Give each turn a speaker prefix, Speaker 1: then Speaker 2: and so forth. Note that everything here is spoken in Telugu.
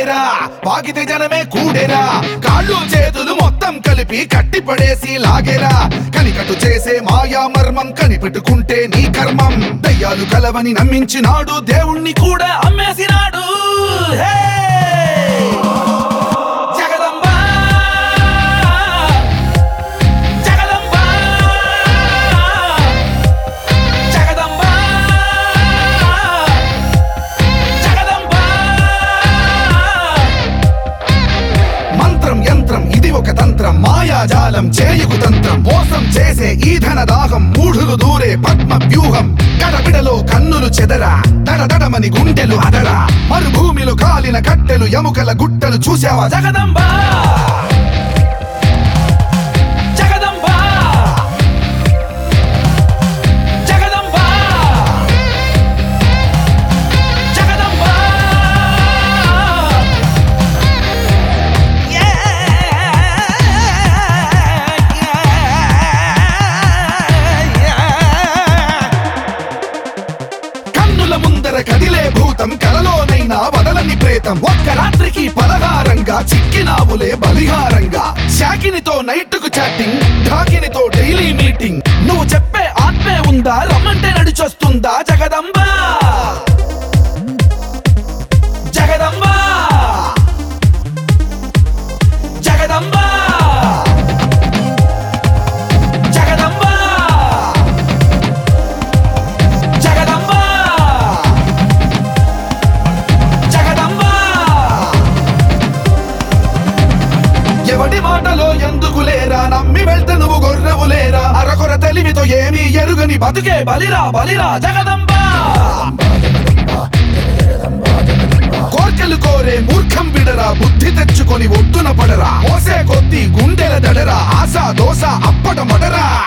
Speaker 1: ఊడేరా వాగితే జనమే కూడేరా కాళ్ళు చేతులు మొత్తం కలిపి కట్టి పడేసి లాగేరా కనికట్టు చేసే మాయా మర్మం కనిపెట్టుకుంటే నీ కర్మం దయ్యాలు కలవని నమ్మించినాడు దేవుణ్ణి కూడా అమ్మేసినాడు హే! జగదంబ జగదంబ జగదంబ జగదంబ మంత్రం యంత్రం ఇది ఒక తంత్రం మాయాజాలం చేయుకు తంత్రం మోసం చేసే ఈ ధన దాహం మూఢులు దూరే పద్మ వ్యూహం గడబిడలో కన్నులు చెదరా దడదడమని గుండెలు అదరా మరుభూమిలో కాలిన కట్టెలు ఎముకల గుట్టలు చూసావా జగదంబ జగదంబ జగదంబ జగదంబ కన్నుల ముందర కదిలే భూతం కలలోనైనా వదలని ప్రేతం ఒక్క రాత్రికి పలహారంగా చిక్కినావులే బలిహారంగా శాకినితో నైట్ కు చాటింగ్ ఢాకినితో డైలీ మీటింగ్ నువ్వు చెప్పే ఆత్మే ఉందా రమ్మంటే నడిచొస్తుందా జగదంబ జగదంబ జగదంబ జగదంబ జగదంబ జగదంబ ఎవడి మాటలో ఎందుకు లేరా నమ్మి వెళ్తే నువ్వు గొర్రెవు లేరా అరకొర తెలివితో ఏమీ ఎరుగని బతుకే బలిరా బలిరా జగదంబ కోర్కెలు కోరే మూర్ఖం విడరా బుద్ధి తెచ్చుకొని ఒడ్డున పడరా మోసే కొద్ది గుండెల దడరా ఆశ దోశ అప్పట మడరా